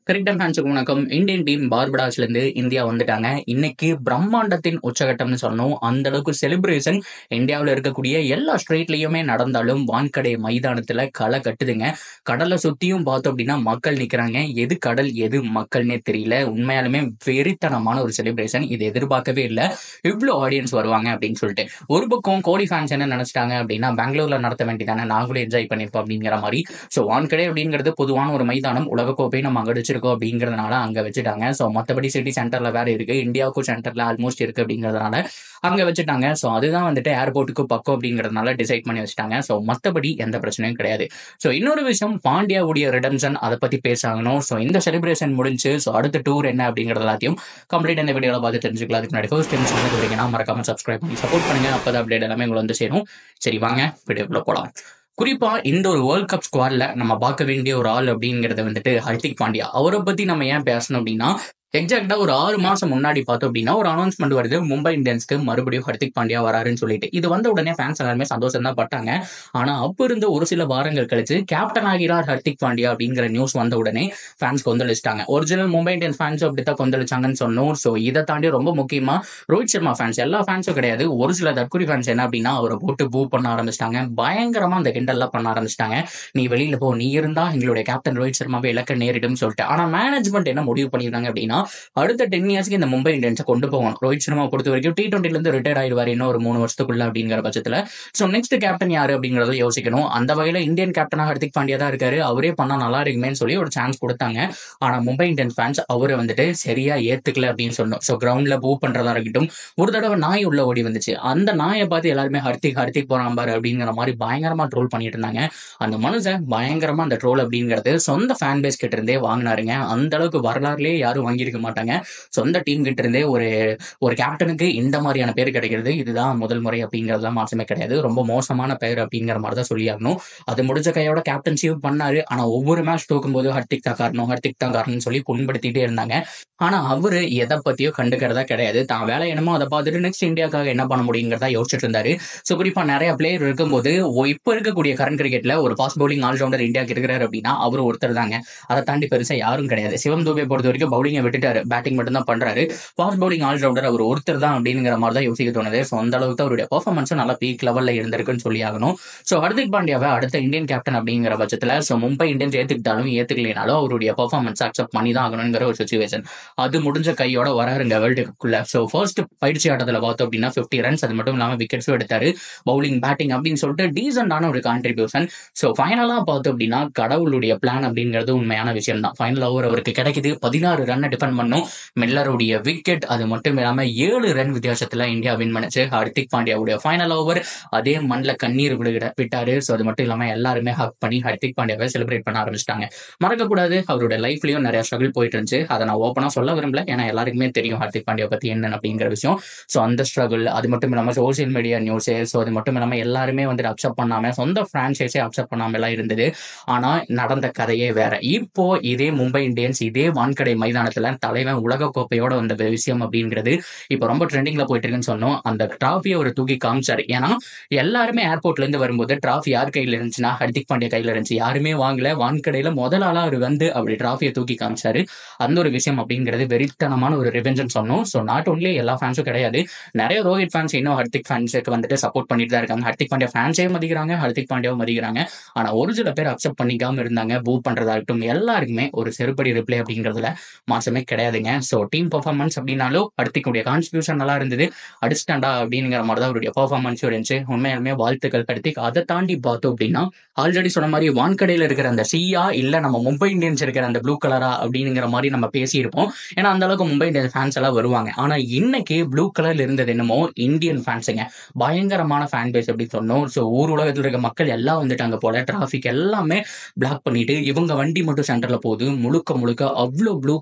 cricket ஃபேன்ஸுக்கு வணக்கம் Indian team பார்படாஸ்ல இருந்து இந்தியா வந்துட்டாங்க இன்னைக்கு பிரம்மாண்டத்தின் உச்சகட்டம்னு சொன்னோம் அந்த அளவுக்கு செலிப்ரேஷன் இந்தியாவில் இருக்கக்கூடிய எல்லா ஸ்ட்ரீட்லயுமே நடந்தாலும் வான்கடை மைதானத்துல களை கட்டுதுங்க கடலை சுத்தியும் பார்த்தோம் அப்படின்னா மக்கள் நிக்கிறாங்க எது கடல் எது மக்கள்னே தெரியல உண்மையாலுமே வெறித்தனமான ஒரு செலிப்ரேஷன் இது எதிர்பார்க்கவே இல்லை இவ்வளோ ஆடியன்ஸ் வருவாங்க அப்படின்னு சொல்லிட்டு ஒரு பக்கம் கோடி ஃபேன்ஸ் என்ன நினைச்சிட்டாங்க அப்படின்னா பெங்களூர்ல நடத்த வேண்டியதானே நாங்களும் என்ஜாய் பண்ணிருப்போம் அப்படிங்கிற மாதிரி ஸோ வான்கடை அப்படிங்கிறது பொதுவான ஒரு மைதானம் உலகக்கோப்பை நம்ம அங்க அடிச்சிருக்கோம் அப்படிங்கிறதுனால அங்க வச்சுட்டாங்க ஸோ மற்றபடி சிட்டி சென்டர்ல வேற இருக்கு இந்தியாவுக்கும் சென்டர்ல ஆல்மோஸ்ட் இருக்கு அப்படிங்கிறதுனால அங்க வச்சுட்டாங்க ஸோ அதுதான் வந்துட்டு ஏர்போர்ட்டுக்கு பக்கம் அப்படிங்கிறதுனால டிசைட் பண்ணி வச்சுட்டாங்க ஸோ மற்றபடி எந்த பிரச்சனையும் கிடையாது ஸோ இன்னொரு விஷயம் பாண்டியாவுடைய ரிடம்ஷன் அதை பத்தி பேசாகணும் ஸோ இந்த செலிப்ரேஷன் முடிஞ்சு ஸோ அடுத்த டூர் என்ன அப்படிங்கிறது எல்லாத்தையும் கம்ப்ளீட் இந்த வீடியோவில் பார்த்து தெரிஞ்சுக்கலாம் அதுக்கு முன்னாடி ஃபர்ஸ்ட் டைம் சேனலுக்கு வரீங்கன்னா மறக்காம சப்ஸ்கிரைப் பண்ணி சப்போர்ட் பண்ணுங்க அப்போ அப்டேட் எல்லாமே உங்களை வந்து சேரும் சரி வாங்க வீடியோக்குள்ள போலாம் குறிப்பா இந்த ஒரு வேர்ல்ட் கப் ஸ்குவாட்ல நம்ம பார்க்க வேண்டிய ஒரு ஆள் அப்படிங்கறது வந்துட்டு ஹர்திக் பாண்டியா அவரை பத்தி நம்ம ஏன் பேசணும் அப்படின்னா எக்ஸாக்டா ஒரு ஆறு மாசம் முன்னாடி பார்த்தோம் அப்படின்னா ஒரு அனௌன்ஸ்மெண்ட் வருது மும்பை இந்தியன்ஸ்க்கு மறுபடியும் ஹர்திக் பாண்டியா வராருன்னு சொல்லிட்டு இது வந்த உடனே ஃபேன்ஸ் எல்லாருமே சந்தோஷம் தான் பட்டாங்க ஆனா அப்ப இருந்த ஒரு சில வாரங்கள் கழிச்சு கேப்டன் ஆகிறார் ஹர்திக் பாண்டியா அப்படிங்கிற நியூஸ் வந்த உடனே ஃபேன்ஸ் கொந்தளிச்சிட்டாங்க ஒரிஜினல் மும்பை இந்தியன்ஸ் ஃபேன்ஸ் அப்படித்தான் கொந்தளிச்சாங்கன்னு சொன்னோம் ஸோ இதை தாண்டி ரொம்ப முக்கியமா ரோஹித் சர்மா ஃபேன்ஸ் எல்லா ஃபேன்ஸும் கிடையாது ஒரு சில தற்கொலை ஃபேன்ஸ் என்ன அப்படின்னா அவரை போட்டு பூ பண்ண ஆரம்பிச்சிட்டாங்க பயங்கரமா அந்த கிண்டல்லாம் பண்ண ஆரம்பிச்சிட்டாங்க நீ வெளியில போ நீ இருந்தா எங்களுடைய கேப்டன் ரோஹித் சர்மாவை இலக்க நேரிடும் சொல்லிட்டு ஆனா மேனேஜ்மெண்ட் என்ன முடிவு பண்ணிருக்காங்க அப்படின்னா அடுத்த டென் இயர்ஸ்க்கு இந்த மும்பை இந்தியன்ஸை கொண்டு போகணும் ரோஹித் சர்மா பொறுத்த வரைக்கும் டி டுவெண்ட்டில இருந்து ரிட்டையர் ஆயிடுவார் இன்னும் ஒரு மூணு வருஷத்துக்குள்ள அப்படிங்கிற பட்சத்துல ஸோ நெக்ஸ்ட் கேப்டன் யாரு அப்படிங்கறத யோசிக்கணும் அந்த வகையில இந்தியன் கேப்டனா ஹர்திக் பாண்டியா தான் இருக்காரு அவரே பண்ணா நல்லா இருக்குமேன்னு சொல்லி ஒரு சான்ஸ் கொடுத்தாங்க ஆனா மும்பை இந்தியன்ஸ் ஃபேன்ஸ் அவரை வந்துட்டு சரியா ஏத்துக்கல அப்படின்னு சொன்னோம் ஸோ கிரவுண்ட்ல பூ பண்றதா இருக்கட்டும் ஒரு தடவை நாய் உள்ள ஓடி வந்துச்சு அந்த நாயை பார்த்து எல்லாருமே ஹர்திக் ஹர்திக் போறான் பாரு அப்படிங்கிற மாதிரி பயங்கரமா ட்ரோல் பண்ணிட்டு இருந்தாங்க அந்த மனுஷன் பயங்கரமா அந்த ட்ரோல் அப்படிங்கிறது சொந்த ஃபேன் பேஸ் கிட்ட இருந்தே வாங்கினாருங்க அந்த அளவுக்கு வரலாறுலயே யாரும் வாங்கியிருக்க மாட்டாங்க சொந்த டீம் கிட்ட இருந்தே ஒரு ஒரு கேப்டனுக்கு இந்த மாதிரியான பேர் கிடைக்கிறது இதுதான் முதல் முறை அப்படிங்கறதுலாம் மாற்றமே கிடையாது ரொம்ப மோசமான பெயர் அப்படிங்கிற மாதிரி தான் சொல்லியாகணும் அது முடிஞ்ச கையோட கேப்டன்சியும் பண்ணாரு ஆனா ஒவ்வொரு மேட்ச் தூக்கும்போது ஹர்திக் தான் காரணம் ஹர்திக் தான் காரணம்னு சொல்லி புண்படுத்திட்டே இருந்தாங்க ஆனா அவரு எதை பத்தியோ கண்டுக்கிறதா கிடையாது தான் வேலை என்னமோ அதை பார்த்துட்டு நெக்ஸ்ட் இந்தியாக்காக என்ன பண்ண முடியுங்கிறதா யோசிச்சுட்டு இருந்தாரு ஸோ குறிப்பா நிறைய பிளேயர் இருக்கும்போது ஒ- இப்ப இருக்கக்கூடிய கரண்ட் கிரிக்கெட்ல ஒரு ஃபாஸ்ட் பவுலிங் ஆல்ரவுண்டர் இந்தியாவுக்கு இருக்கிறாரு அப்படின்னா அவர் ஒருத்தர் தாங்க அதை தாண்டி பெருசா யாரும் கிடையாது சிவம் தூபே பொறுத்த வரைக்கும் பவுலிங்கை விட்டுட்டாரு பேட்டிங் மட்டும் தான் பண்றாரு ஃபாஸ்ட் பவுலிங் ஆல்ரவுண்டர் அவர் ஒருத்தர் தான் அப்படிங்கிற மாதிரி தான் யோசிக்க தோணுது ஸோ அந்த அளவுக்கு தான் அவருடைய பெர்ஃபார்மன்ஸும் நல்லா பீக் லெவல்ல இருந்திருக்குன்னு சொல்லி ஆகணும் ஸோ ஹர்திக் பாண்டியாவை அடுத்த இந்தியன் கேப்டன் அப்படிங்கிற பட்சத்துல ஸோ மும்பை இந்தியன்ஸ் ஏத்துக்கிட்டாலும் ஏத்துக்கலைனாலும் அவருடைய பெர்ஃபார்மன்ஸ் அக்செப்ட் பண்ணி தான் ஆகணுங்கிற ஒரு சுச்சுவேஷன் அது முடிஞ்ச கையோட வராருங்க வேர்ல்டு கப்புக்குள்ள ஸோ ஃபர்ஸ்ட் பயிற்சி ஆட்டத்தில் பார்த்தோம் அப்படின்னா ஃபிஃப்டி ரன்ஸ் அது மட்டும் இல்லாமல் விக்கெட்ஸும் எடுத்தாரு பவுலிங் பேட்டிங் அப்படின்னு சொல்லிட்டு டீசென்டான ஒரு கான்ட்ரிபியூஷன் ஸோ ஃபைனலாக பார்த்தோம் அப்படின்னா கடவுளுடைய பிளான் அப்படிங்கிறது உண்மையான விஷயம் தான் ஃபைனல் ஓவர் அவருக்கு கிடைக்குது பதினாறு ரன்னை டிஃபெண்ட் பண்ணும் மில்லருடைய விக்கெட் அது மட்டும் இல்லாமல் ஏழு ரன் வித்தியாசத்தில் இந்தியா வின் பண்ணுச்சு ஹர்திக் பாண்டியாவுடைய ஃபைனல் ஓவர் அதே மண்ணில் கண்ணீர் விடுகிற விட்டாரு ஸோ அது மட்டும் இல்லாமல் எல்லாருமே ஹக் பண்ணி ஹர்திக் பாண்டியாவை செலிப்ரேட் பண்ண ஆரம்பிச்சிட்டாங்க மறக்கக்கூடாது அவரோட லைஃப்லயும் நிறைய ஸ்ட்ரகிள் போயிட்டு இருந்துச்சு அதை நான் ஓப்பனாக சொல்ல விரும்பல ஏன்னா எல்லாருக்குமே தெரியும் ஹர்திக் பாண்டியா பத்தி என்ன அப்படிங்கிற விஷயம் ஸோ அந்த ஸ்ட்ரகிள் அது மட்டும் இல்லாமல் சோசியல் மீடியா நியூஸு ஸோ அது மட்டும் இல்லாமல் எல்லாருமே வந்துட்டு அப்செப்ட் பண்ணாம சொந்த ஃப்ரான்ச்சைஸே அப்செப்ட் பண்ணாம எல்லாம் இருந்தது ஆனா நடந்த கதையே வேற இப்போ இதே மும்பை இந்தியன்ஸ் இதே வான்கடை மைதானத்துல தலைவன் உலக கோப்பையோட வந்த விஷயம் அப்படிங்கிறது இப்போ ரொம்ப ட்ரெண்டிங்ல போயிட்டு இருக்குன்னு சொன்னோம் அந்த டிராஃபியை ஒரு தூக்கி காமிச்சாரு ஏன்னா எல்லாருமே ஏர்போர்ட்ல இருந்து வரும்போது டிராஃபி யார் கையில இருந்துச்சுன்னா ஹர்திக் பாண்டியா கையில இருந்துச்சு யாருமே வாங்கல வான்கடையில முதல் ஆளா அவர் வந்து அப்படி டிராஃபியை தூக்கி காமிச்சாரு அந்த ஒரு விஷயம் அப்படிங்கிறது வெறித்தனமான ஒரு ரிவெஞ்சன் சொன்னோம் ஸோ நாட் ஒன்லி எல்லா ஃபேன்ஸும் கிடையாது நிறைய ரோஹித் ஃபேன்ஸ் இன்னும் ஹர்திக் ஃபேன்ஸுக்கு வந்துட்டு சப்போர்ட் பண்ணிட்டு தான் இருக்காங்க ஹர்திக் பாண்டியா ஃபேன்ஸே மதிக்கிறாங்க ஹர்திக் பாண்டியாவும் மதிக்கிறாங்க ஆனா ஒரு சில பேர் அக்செப்ட் பண்ணிக்காம இருந்தாங்க பூ பண்றதாகட்டும் எல்லாருக்குமே ஒரு செருப்படி ரிப்ளை அப்படிங்கிறதுல மாசமே கிடையாதுங்க ஸோ டீம் பர்ஃபார்மன்ஸ் அப்படின்னாலும் ஹர்திக்குடைய கான்ட்ரிபியூஷன் நல்லா இருந்தது அடிஸ்டாண்டா அப்படிங்கிற மாதிரி தான் அவருடைய பர்ஃபார்மன்ஸும் இருந்துச்சு உண்மையாலுமே வாழ்த்துக்கள் ஹர்திக் அதை தாண்டி பார்த்தோம் அப்படின்னா ஆல்ரெடி சொன்ன மாதிரி வான்கடையில் இருக்கிற அந்த சியா இல்ல நம்ம மும்பை இந்தியன்ஸ் இருக்கிற அந்த ப்ளூ கலரா அப்படிங்கிற மாதிரி நம்ம பேசியிருப்போம் ஏன்னா அந்த அளவுக்கு மும்பை இந்தியன்ஸ் ஃபேன்ஸ் எல்லாம் வருவாங்க ஆனா இன்னைக்கு ப்ளூ கலர்ல இருந்தது என்னமோ இந்தியன் ஃபேன்ஸுங்க பயங்கரமான ஃபேன் பேஸ் அப்படின்னு சொன்னோம் ஸோ ஊர் உலகத்தில் இருக்க மக்கள் எல்லாம் வந்துட்டாங்க போல டிராஃபிக் எல்லாமே பிளாக் பண்ணிட்டு இவங்க வண்டி மட்டும் சென்டர்ல போகுது முழுக்க முழுக்க அவ்வளோ ப்ளூ கடல்ல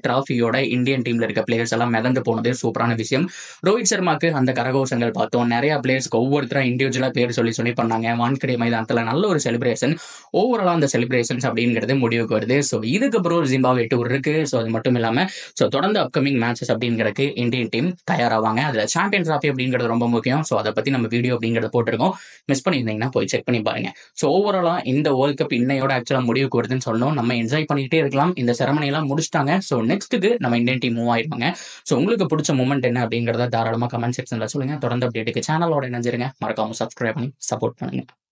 டிராஃபியோட இந்தியன் டீம்ல இருக்க பிளேயர்ஸ் எல்லாம் மிதந்து போனது சூப்பரான விஷயம் ரோஹித் சர்மாக்கு அந்த கரகோஷங்கள் பார்த்தோம் நிறைய பிளேயர்ஸ்க்கு ஒவ்வொருத்தரும் இண்டிவிஜுவலா பேர் சொல்லி சொல்லி பண்ணாங்க வான்கடை மைதானத்துல நல்ல ஒரு செலிப்ரேஷன் ஓவராலா அந்த செலிப்ரேஷன்ஸ் அப்படிங்கிறது முடிவுக்கு வருது ஸோ இதுக்கப்புறம் ஜிம்பாவே டூர் இருக்கு ஸோ அது மட்டும் இல்லாம ஸோ தொடர்ந்து அப்கமிங் மேட்சஸ் அப்படிங்கிறதுக்கு இந்தியன் டீம் தயாராவாங்க அதுல சாம்பியன் டிராஃபி அப்படிங்கிறது ரொம்ப முக்கியம் ஸோ அதை பத்தி நம்ம வீடியோ அப்படிங்கிறத போட்டிருக்கோம் மிஸ் பண்ணியிருந்தீங்கன்னா போய் செக் பண்ணி பாருங்க ஸோ ஓவராலா இந்த வேர்ல்ட் கப் இன்னையோட ஆக்சுவலா முடிவுக்கு வருதுன்னு சொல்லணும் நம்ம என்ஜாய் பண்ணிக்கிட்டே இருக்கலாம் இந்த செரமனி எல்லாம் முடிச்சிட்டாங்க ஸோ நெக்ஸ்ட்டுக்கு நம்ம இந்தியன் டீம் மூவ் ஆயிருப்பாங்க ஸோ உங்களுக்கு பிடிச்ச மூமெண்ட் என்ன அப்படிங்கிறத தாராளமாக கமெண்ட் செக்ஷன்ல சொல்லுங்க தொடர்ந்து அப்டேட்டுக்கு சேனலோட இணைஞ்சிருங்க மறக்காம சப்ஸ்கிரைப் பண்ணி சப்போர்ட் பண்ணுங்க